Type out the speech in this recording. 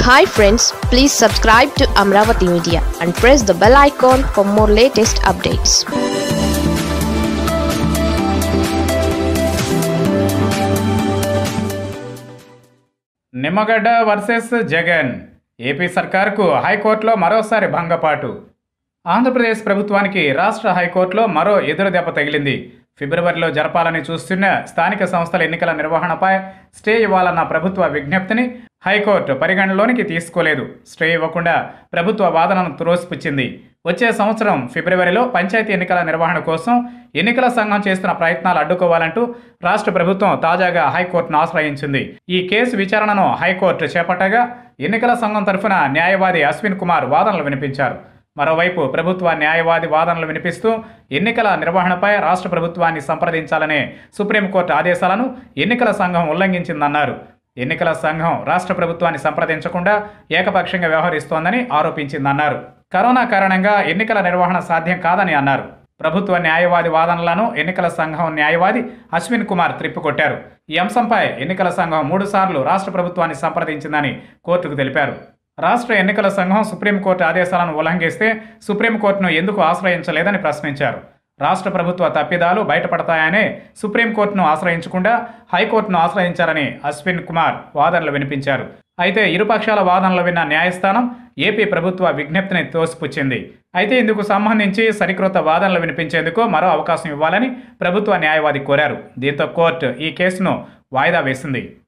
hi friends please subscribe to Amaravati media and press the bell icon for more latest updates Nimmagadda versus Jagan AP సర్కార్కు హైకోర్టులో మరోసారి భంగపాటు ఆంధ్రప్రదేశ్ ప్రభుత్వానికి రాష్ట్ర హైకోర్టులో మరో ఎదురు దెబ్బ తగిలింది ఫిబ్రవరిలో జరపాలని చూస్తున్న స్థానిక సంస్థల ఎన్నికల నిర్వహణపై స్టే ఇవ్వాలన్న ప్రభుత్వ విజ్ఞప్తిని హైకోర్టు పరిగణలోనికి తీసుకోలేదు స్టే ఇవ్వకుండా ప్రభుత్వ వాదనను త్రోసిపుచ్చింది వచ్చే సంవత్సరం ఫిబ్రవరిలో పంచాయతీ ఎన్నికల నిర్వహణ కోసం ఎన్నికల సంఘం చేస్తున్న ప్రయత్నాలు అడ్డుకోవాలంటూ రాష్ట్ర ప్రభుత్వం తాజాగా హైకోర్టును ఆశ్రయించింది ఈ కేసు విచారణను హైకోర్టు చేపట్టగా ఎన్నికల సంఘం తరఫున న్యాయవాది అశ్విన్ కుమార్ వాదనలు వినిపించారు మరోవైపు ప్రభుత్వ న్యాయవాది వాదనలు వినిపిస్తూ ఎన్నికల నిర్వహణపై రాష్ట్ర ప్రభుత్వాన్ని సంప్రదించాలనే సుప్రీంకోర్టు ఆదేశాలను ఎన్నికల సంఘం ఉల్లంఘించిందన్నారు ఎన్నికల సంఘం రాష్ట్ర ప్రభుత్వాన్ని సంప్రదించకుండా ఏకపక్షంగా వ్యవహరిస్తోందని ఆరోపించిందన్నారు కరోనా కారణంగా ఎన్నికల నిర్వహణ సాధ్యం కాదని అన్నారు ప్రభుత్వ న్యాయవాది వాదనలను ఎన్నికల సంఘం న్యాయవాది అశ్విన్ కుమార్ త్రిప్పుకొట్టారు ఈ అంశంపై ఎన్నికల సంఘం మూడుసార్లు రాష్ట్ర ప్రభుత్వాన్ని సంప్రదించిందని కోర్టుకు తెలిపారు రాష్ట్ర ఎన్నికల సంఘం సుప్రీంకోర్టు ఆదేశాలను ఉల్లంఘిస్తే సుప్రీంకోర్టును ఎందుకు ఆశ్రయించలేదని ప్రశ్నించారు రాష్ట్ర ప్రభుత్వ తప్పిదాలు బయటపడతాయనే సుప్రీంకోర్టును ఆశ్రయించకుండా హైకోర్టును ఆశ్రయించారని అశ్విన్ కుమార్ వాదనలు వినిపించారు అయితే ఇరుపక్షాల వాదనలు విన్న న్యాయస్థానం ఏపీ ప్రభుత్వ విజ్ఞప్తిని తోసిపుచ్చింది అయితే ఇందుకు సంబంధించి సరికొత్త వాదనలు వినిపించేందుకు మరో అవకాశం ఇవ్వాలని ప్రభుత్వ న్యాయవాది కోరారు దీంతో కోర్టు ఈ కేసును వాయిదా వేసింది